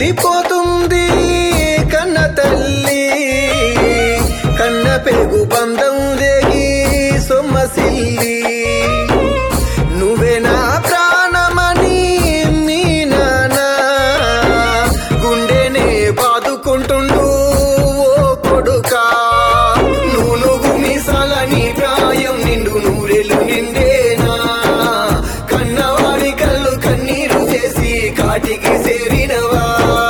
తల్లడిల్లిపోతుంది కన్న తల్లి కన్న పెగు బంధం దేగి సొమ్మసిల్లి నువ్వే నా ప్రాణమని మీ నాన్న గుండెనే బాదుకుంటుండు ఓ కొడుకా నువ్వు మీసాలని ప్రాయం నిండు నూరెలు నిండేనా కన్నవాడి కళ్ళు కన్నీరు చేసి కాటికి చేరినవా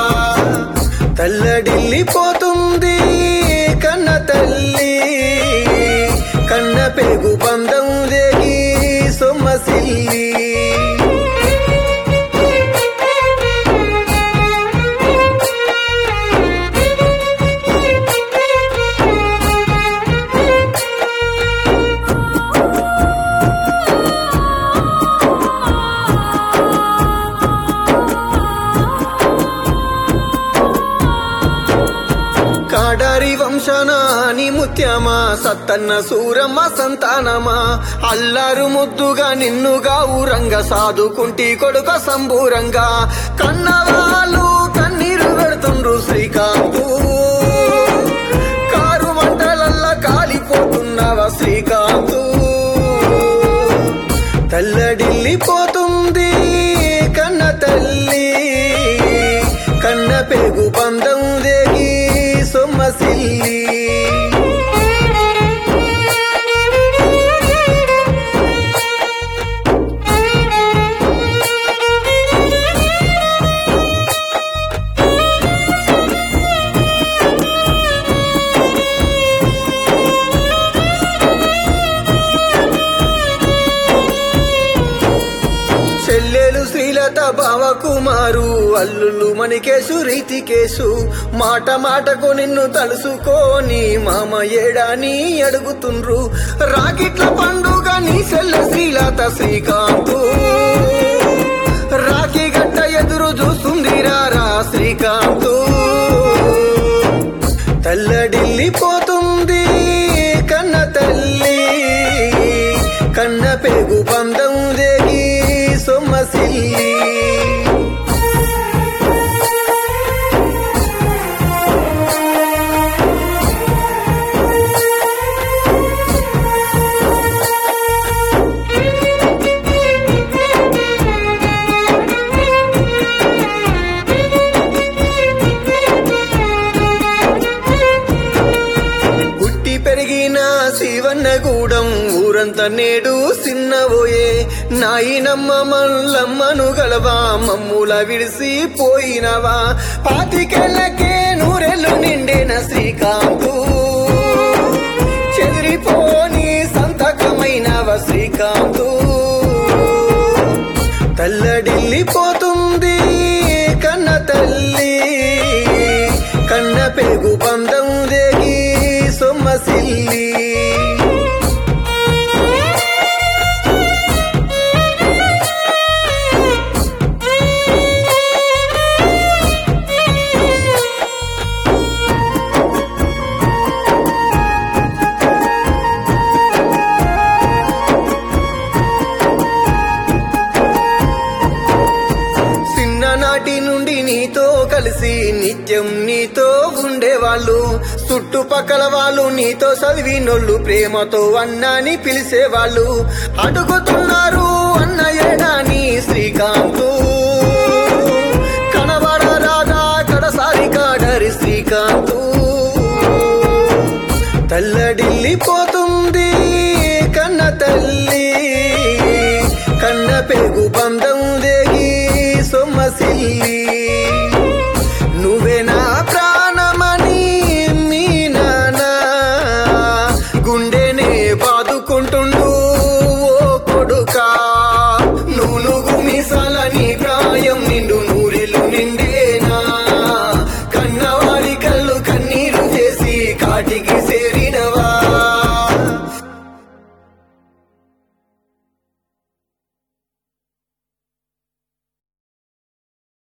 తల్లడిల్లిపోతుంది కన్న తల్లి కన్న పెగు బంధం దేగి సొమ్మసిల్లి కాడారి వంశనాని ముత్యమా సత్తన్న సూరమ్మ సంతానమా అల్లారు ముద్దుగా నిన్నుగా ఊరంగ సాదుకుంటి కొడుక సంబూరంగా కన్నవాళ్ళు కన్నీరు పెడుతుండ్రు శ్రీకాంతు కారు మంటలల్లా కాలిపోతున్నావా శ్రీకాంతు తల్లడిల్లిపోతుంది కన్న తల్లి కన్న పెగు బంధం దేగి సొమ్మసిల్లి చెల్లెలు శ్రీలత బావకుమారు అల్లుళ్ళు మణికేశు రీతికేశు మాట మాటకు నిన్ను తలుసుకోని మామ ఏడాని అడుగుతుండ్రు రాకిట్ల పండుగ నీ చెల్లె శ్రీలత శ్రీకాంతు రాఖీ గట్ట ఎదురు చూస్తుంది రారా శ్రీకాంతు తల్లడిల్లిపోతుంది కన్న తల్లి కన్న పెగు బంధం దేగి సొమ్మసిల్లి పుట్టి పెరిగిన శివన్నగూడెం ఊరంతా నేడు సిన్నబోయే నాయనమ్మ మల్లమ్మను గలవా మమ్ముల విడిసి పోయినవా పాతికెళ్ళకే నూరెళ్ళు నిండిన శ్రీకాంతు చెదిరిపోని సంతకమైనవ శ్రీకాంతు తల్లడిల్లిపోతుంది కన్న తల్లి కన్న పెగు బంధం దేగి సొమ్మసిల్లి చిన్ననాటి నుండి నీతో కలిసి నిత్యం నీతో ఉండేవాళ్ళు చుట్టుపక్కల వాళ్ళు నీతో చదివినోళ్ళు ప్రేమతో అన్నాని పిలిచేవాళ్ళు అడుగుతున్నారు అన్న ఏడాని శ్రీకాంతు కనబడ రాదా కడసారి కాడరి శ్రీకాంతు తల్లడిల్లిపోతుంది కన్న తల్లి కన్న పెగు బంధం దేగి సొమ్మసిల్లి నువ్వే నా ప్రాణమని మీ నాన్న గుండెనే బాదుకుంటుండు ఓ కొడుకా నువ్వు మీసాలని ప్రాయం నిండు నూరెలు నిండేనా కన్నవాడి కళ్ళు కన్నీరు చేసి కాటికి చేరినవా